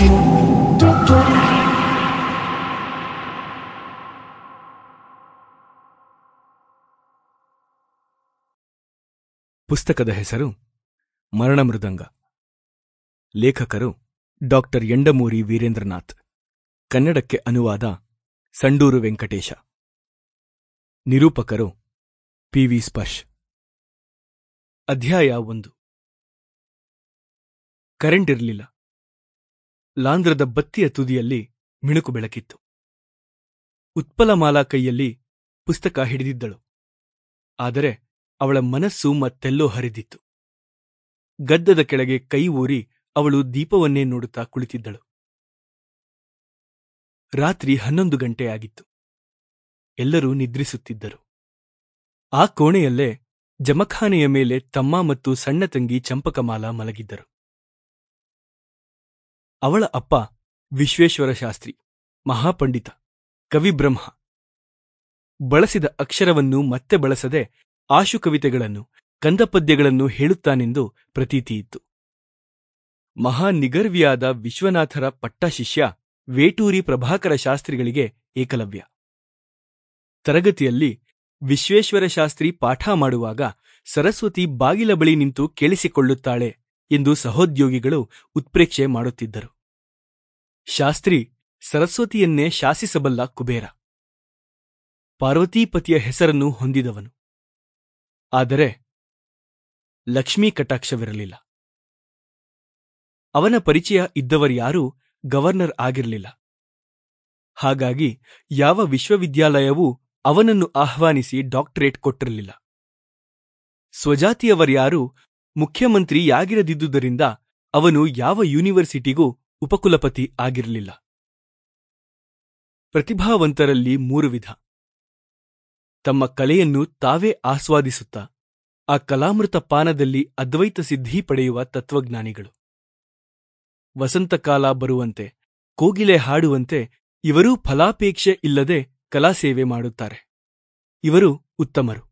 ಪುಸ್ತಕದ ಹೆಸರು ಮರಣಮೃದಂಗ ಲೇಖಕರು ಡಾಕ್ಟರ್ ಎಂಡಮೂರಿ ವೀರೇಂದ್ರನಾಥ್ ಕನ್ನಡಕ್ಕೆ ಅನುವಾದ ಸಂಡೂರು ವೆಂಕಟೇಶ ನಿರೂಪಕರು ಪಿವಿ ಸ್ಪರ್ಶ್ ಅಧ್ಯಾಯ ಒಂದು ಕರೆಂಟ್ ಇರಲಿಲ್ಲ ಲಾಂಧ್ರದ ಬತ್ತಿಯ ತುದಿಯಲ್ಲಿ ಮಿಣುಕು ಬೆಳಕಿತ್ತು ಉತ್ಪಲಮಾಲಾ ಕೈಯಲ್ಲಿ ಪುಸ್ತಕ ಹಿಡಿದಿದ್ದಳು ಆದರೆ ಅವಳ ಮನಸ್ಸು ಮತ್ತೆಲ್ಲೋ ಹರಿದಿತ್ತು ಗದ್ದದ ಕೆಳಗೆ ಕೈ ಊರಿ ಅವಳು ದೀಪವನ್ನೇ ನೋಡುತ್ತಾ ಕುಳಿತಿದ್ದಳು ರಾತ್ರಿ ಹನ್ನೊಂದು ಗಂಟೆಯಾಗಿತ್ತು ಎಲ್ಲರೂ ನಿದ್ರಿಸುತ್ತಿದ್ದರು ಆ ಕೋಣೆಯಲ್ಲೇ ಜಮಖಾನೆಯ ಮೇಲೆ ತಮ್ಮ ಮತ್ತು ಸಣ್ಣ ತಂಗಿ ಚಂಪಕಮಾಲ ಮಲಗಿದ್ದರು ಅವಳ ಅಪ್ಪ ವಿಶ್ವೇಶ್ವರ ಶಾಸ್ತ್ರಿ ಮಹಾಪಂಡಿತ ಕವಿಬ್ರಹ್ಮ ಬಳಸಿದ ಅಕ್ಷರವನ್ನು ಮತ್ತೆ ಬಳಸದೆ ಆಶು ಕವಿತೆಗಳನ್ನು ಕಂದಪದ್ಯಗಳನ್ನು ಹೇಳುತ್ತಾನೆಂದು ಪ್ರತೀತಿಯಿತ್ತು ಮಹಾ ನಿಗರ್ವಿಯಾದ ವಿಶ್ವನಾಥರ ಪಟ್ಟಶಿಷ್ಯ ವೇಟೂರಿ ಪ್ರಭಾಕರ ಶಾಸ್ತ್ರಿಗಳಿಗೆ ಏಕಲವ್ಯ ತರಗತಿಯಲ್ಲಿ ವಿಶ್ವೇಶ್ವರ ಶಾಸ್ತ್ರಿ ಪಾಠ ಮಾಡುವಾಗ ಸರಸ್ವತಿ ಬಾಗಿಲ ಬಳಿ ನಿಂತು ಕೇಳಿಸಿಕೊಳ್ಳುತ್ತಾಳೆ ಎಂದು ಸಹೋದ್ಯೋಗಿಗಳು ಉತ್ಪ್ರೇಕ್ಷೆ ಮಾಡುತ್ತಿದ್ದರು ಶಾಸ್ತ್ರಿ ಸರಸ್ವತಿಯನ್ನೇ ಶಾಸಿಸಬಲ್ಲ ಕುಬೇರ ಪಾರ್ವತೀಪತಿಯ ಹೆಸರನ್ನು ಹೊಂದಿದವನು ಆದರೆ ಲಕ್ಷ್ಮೀ ಕಟಾಕ್ಷವಿರಲಿಲ್ಲ ಅವನ ಪರಿಚಯ ಇದ್ದವರ್ಯಾರೂ ಗವರ್ನರ್ ಆಗಿರಲಿಲ್ಲ ಹಾಗಾಗಿ ಯಾವ ವಿಶ್ವವಿದ್ಯಾಲಯವೂ ಅವನನ್ನು ಆಹ್ವಾನಿಸಿ ಡಾಕ್ಟರೇಟ್ ಕೊಟ್ಟಿರಲಿಲ್ಲ ಸ್ವಜಾತಿಯವರ್ಯಾರೂ ಮುಖ್ಯಮಂತ್ರಿಯಾಗಿರದಿದ್ದುದರಿಂದ ಅವನು ಯಾವ ಯೂನಿವರ್ಸಿಟಿಗೂ ಉಪಕುಲಪತಿ ಆಗಿರಲಿಲ್ಲ ಪ್ರತಿಭಾವಂತರಲ್ಲಿ ಮೂರು ವಿಧ ತಮ್ಮ ಕಲೆಯನ್ನು ತಾವೇ ಆಸ್ವಾದಿಸುತ್ತಾ ಆ ಕಲಾಮೃತ ಪಾನದಲ್ಲಿ ಅದ್ವೈತ ಸಿದ್ಧಿ ಪಡೆಯುವ ತತ್ವಜ್ಞಾನಿಗಳು ವಸಂತಕಾಲ ಬರುವಂತೆ ಕೋಗಿಲೆ ಹಾಡುವಂತೆ ಇವರೂ ಫಲಾಪೇಕ್ಷೆ ಇಲ್ಲದೆ ಕಲಾಸೇವೆ ಮಾಡುತ್ತಾರೆ ಇವರು ಉತ್ತಮರು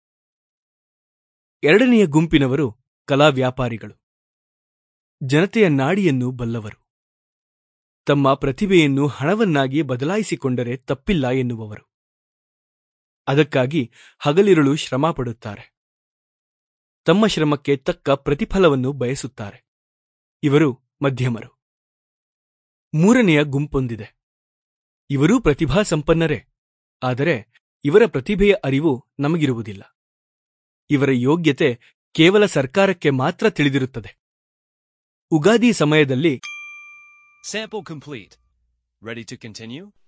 ಎರಡನೆಯ ಗುಂಪಿನವರು ಕಲಾ ವ್ಯಾಪಾರಿಗಳು ಜನತೆಯ ನಾಡಿಯನ್ನು ಬಲ್ಲವರು ತಮ್ಮ ಪ್ರತಿಭೆಯನ್ನು ಹಣವನ್ನಾಗಿ ಬದಲಾಯಿಸಿಕೊಂಡರೆ ತಪ್ಪಿಲ್ಲ ಎನ್ನುವವರು ಅದಕ್ಕಾಗಿ ಹಗಲಿರುಳು ಶ್ರಮ ಪಡುತ್ತಾರೆ ತಮ್ಮ ಶ್ರಮಕ್ಕೆ ತಕ್ಕ ಪ್ರತಿಫಲವನ್ನು ಬಯಸುತ್ತಾರೆ ಇವರು ಮಧ್ಯಮರು ಮೂರನೆಯ ಗುಂಪೊಂದಿದೆ ಇವರೂ ಪ್ರತಿಭಾ ಸಂಪನ್ನರೇ ಆದರೆ ಇವರ ಪ್ರತಿಭೆಯ ಅರಿವು ನಮಗಿರುವುದಿಲ್ಲ ಇವರ ಯೋಗ್ಯತೆ ಕೇವಲ ಸರ್ಕಾರಕ್ಕೆ ಮಾತ್ರ ತಿಳಿದಿರುತ್ತದೆ ಉಗಾದಿ ಸಮಯದಲ್ಲಿ Sample complete. Ready to continue?